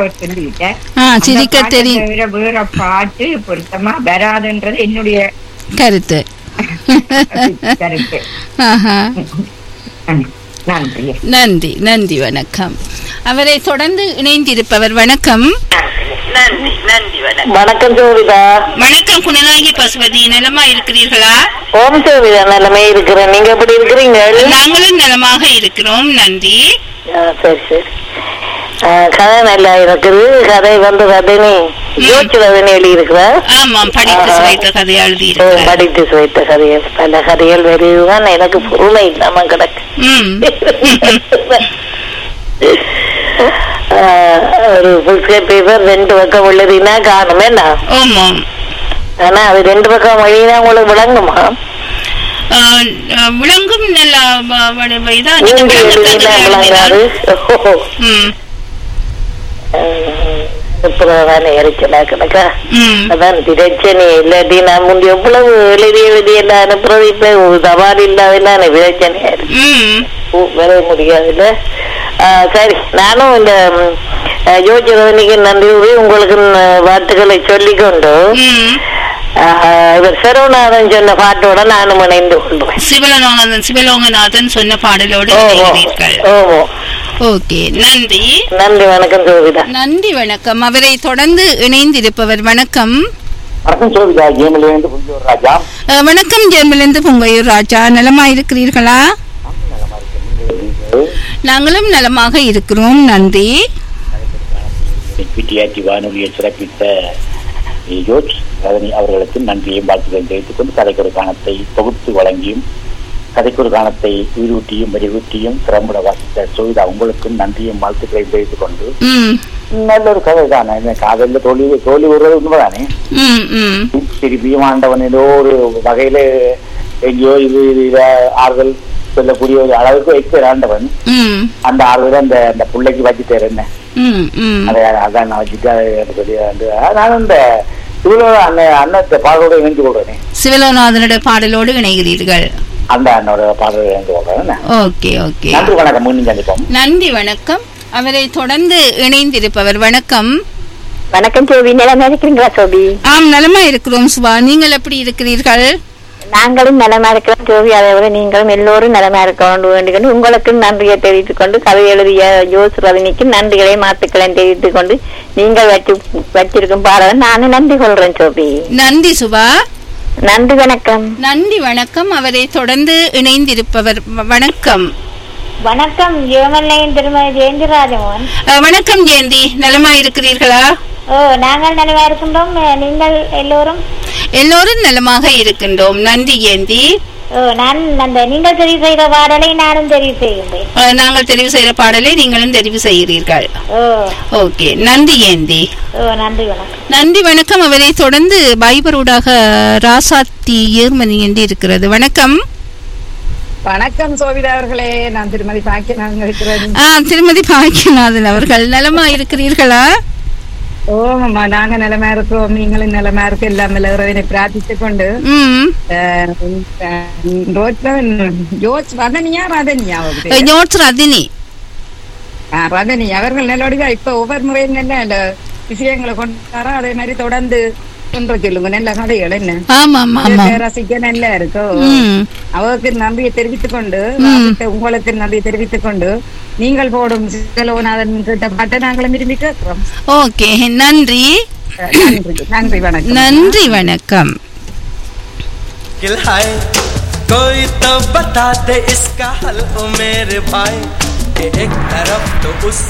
அவர் சொல்லிவிட்டார் ஆ அந்த சிரிக்க பாட்டை தெரியும் தவிர வேற பாட்டு பொருத்தமா வராதுன்றது என்னுடைய கருத்து கருத்து ஆஹா நன்றி நன்றி நன்றி வணக்கம் அவரை தொடர்ந்து இணைந்திருப்பவர் வணக்கம் வணக்கம் சோவிதா வணக்கம் குணநாயகி பசுபதி நலமா இருக்கிறீர்களா ஓம் சோவிதா நிலைமை இருக்கிறேன் நீங்க எப்படி இருக்கிறீங்க நாங்களும் நலமாக இருக்கிறோம் நன்றி ஆ, சரி சரி ஆ, கதை நல்லா இருக்குது கதை வந்து ரதனி ஜோச்சு ரதனி எழுதி இருக்கிறா ஆமாம் படித்து ஆஹா. சுவைத்த கதை எழுதி ஓ, இருக்கிறார் படித்து சுவைத்த கதைகள் பல கதைகள் வருதுதான் எனக்கு பொருளை இல்லாம கிடக்கு ம் ஆ, ஒரு புஸ்கை பேப்பர் ரெண்டு பக்கம் உள்ளதுன்னா காணுமே நான் ஆமாம் ஆனா அது ரெண்டு பக்கம் வழினா உங்களுக்கு விளங்குமா ஆ, ஆ, விளங்கும் நல்ல வ- வ- இதா நீங்க நீங்க விளங்கத்தக்கதா எழுதினா எழுதினால். விளங்காது ஓ ம் இப்பதானே எரிச்சலா கிடக்கா ம் அதான் பிரச்சனை இல்லாட்டி நான் முந்தி எவ்வளவு எழுதி எழுதி எல்லாம் அனுப்புறது இப்ப தபால் இல்லாதெல்லாம் எனக்கு பிரச்சனையா இருக்கு ம் ஊ, வர முடியாதுல்ல ஆ, சரி நானும் இந்த ம், ஆ, யோசிச்சதனிக்கு நன்றி கூறி உங்களுக்கு ந- வாழ்த்துக்களை சொல்லிக்கொண்டு ம் ஆ, இவர் சரவணாதன் சொன்ன பாட்டோட நானும் இணைந்து கொள்வேன் சிவலோகநாதன் சிவலோகநாதன் சொன்ன பாடலோடு ஓ, ஓ. இணைகிறீர்கள் ஓ, ஓ. ஓகே நன்றி நன்றி வணக்கம் சோவிதா நன்றி வணக்கம் அவரை தொடர்ந்து இணைந்திருப்பவர் வணக்கம் வணக்கம் சோபிதா கேமிலிருந்து புரிஞ்சூர் ராஜா அஹ், வணக்கம் ஜெர்மலிருந்து பொங்கையூர் ராஜா நலமா இருக்கிறீர்களா நாங்களும் நலமாக இருக்கிறோம் நன்றி பிடிஆர்டி வானொலியை சிறப்பித்த ஜோர்ஜ் ரதனி அவர்களுக்கு நன்றியையும் வாழ்த்துக்களை தெரிவித்துக் கொண்டு கதைக்கு ஒரு காணத்தை தொகுத்து வழங்கியும் கதைக்கு ஒரு காணத்தை உயிரூட்டியும் மெருகூட்டியும் திறம்பட வாசித்த சோவிதா உங்களுக்கும் நன்றியும் வாழ்த்துக்களையும் தெரிவித்துக் கொண்டு ம் நல்ல ஒரு கதை தானே இந்த காதலில் தோல்வி தோல்வி வருவது உண்மைதானே ம் ம் திருப்பியும் ஆண்டவன் ஏதோ ஒரு வகையில எங்கேயோ இது இது இத ஆறுதல் சொல்லக்கூடிய ஒரு அளவுக்கு வைக்கிற ஆண்டவன் ம் அந்த ஆறுதல் அந்த அந்த பிள்ளைக்கு வச்சுட்டாரு என்ன ம் ம் அதை அதான் நான் வச்சுட்டு அதை எனக்கு சொல்லி வந்து நானும் இந்த இவ்வளோ அண்ணன் அண்ணத்தை பாடலோட இணைந்து கொள்றேனே சிவலோகநாதனுடைய பாடலோடு இணைகிறீர்கள் அந்த அண்ணோட பாடலோட இணைந்து கொள்றேன் ஓகே ஓகே நன்றி வணக்கம் மீண்டும் சந்திப்போம் நன்றி வணக்கம் அவரை தொடர்ந்து இணைந்திருப்பவர் வணக்கம் வணக்கம் சோபி நிலைமை இருக்கிறீங்களா சோபி ஆம் நலமா இருக்கிறோம் சுபா நீங்கள் எப்படி இருக்கிறீர்கள் நாங்களும் நலமா இருக்கிறோம் ஜோவி அதை விட நீங்களும் எல்லோரும் நலமா இருக்க வேண்டிக்கொண்டு உங்களுக்கு நன்றியை தெரிவித்துக் கொண்டு கதை எழுதிய ஜோஸ் ரவினிக்கு நன்றிகளை மாத்துக்களையும் தெரிவித்துக் கொண்டு நீங்கள் வச்சு வச்சிருக்கும் பாடலை நானும் நன்றி கொள்றேன் சோபி நன்றி சுபா நன்றி வணக்கம் நன்றி வணக்கம் அவரை தொடர்ந்து இணைந்திருப்பவர் வ- வணக்கம் வணக்கம் ஜெயமல்லையின் திருமதி ஜெயந்திராஜமோகன் அஹ், வணக்கம் ஜெயந்தி நலமா இருக்கிறீர்களா ஓ நாங்கள் நலமா இருக்கின்றோம் அஹ், நீங்கள் எல்லோரும் எல்லோரும் நலமாக இருக்கின்றோம் நன்றி ஜெயந்தி ஓ நான் அந்த நீங்கள் தெரிவு செய்த பாடலை நானும் தெரிவு செய்கின்றேன் அஹ், நாங்கள் தெரிவு செய்த பாடலை நீங்களும் தெரிவு செய்கிறீர்கள் ஓ ஓகே நன்றி ஜெயந்தி ஓ நன்றி வணக்கம் நன்றி வணக்கம் அவரை தொடர்ந்து பைபரூடாக ராசாத்தி ஏர்மனி என்று இருக்கிறது வணக்கம் வணக்கம் சோவிதா அவர்களே நான் திருமதி பாக்கியநாதன் இருக்கிறேன் ஆ திருமதி பாக்கியநாதன் அவர்கள் நலமா இருக்கிறீர்களா ஓமாம்மா நாங்க நிலமா இருக்கிறோம் நீங்களும் நிலமா இருக்க எல்லாம் இறைவனை பிரார்த்தித்துக் கொண்டு ம் அஹ், அஹ், ரோட்லவன் ஜோஸ் ரதனியா ரதனியா அவரு பேரு? ஜோட்ஸ் ரதினி ஆ, ரதனி அவர்கள் நல்லபடியா இப்ப ஒவ்வொரு முறையும் நல்ல நல்ல விஷயங்களை கொண்டு வரோம் அதே மாதிரி தொடர்ந்து கொண்டு சொல்லுங்க நல்ல கதைகள் என்ன ஆமாம் ஆமாம் ரசிக்க நல்லா இருக்கும் ம் அவருக்கு நன்றியை தெரிவித்துக் கொண்டு வாசித்த உங்களுக்கு நன்றியை தெரிவித்துக் கொண்டு நீங்கள் போடும் சிலோநாதன் கிட்ட பாட்டை நாங்களும் விரும்பி கேட்கிறோம் ஓகே நன்றி அஹ் நன்றி நன்றி வணக்கம் நன்றி வணக்கம் मुश्किल है कोई तो बता दे इसका हल ओ मेरे भाई कि एक तरफ तो उस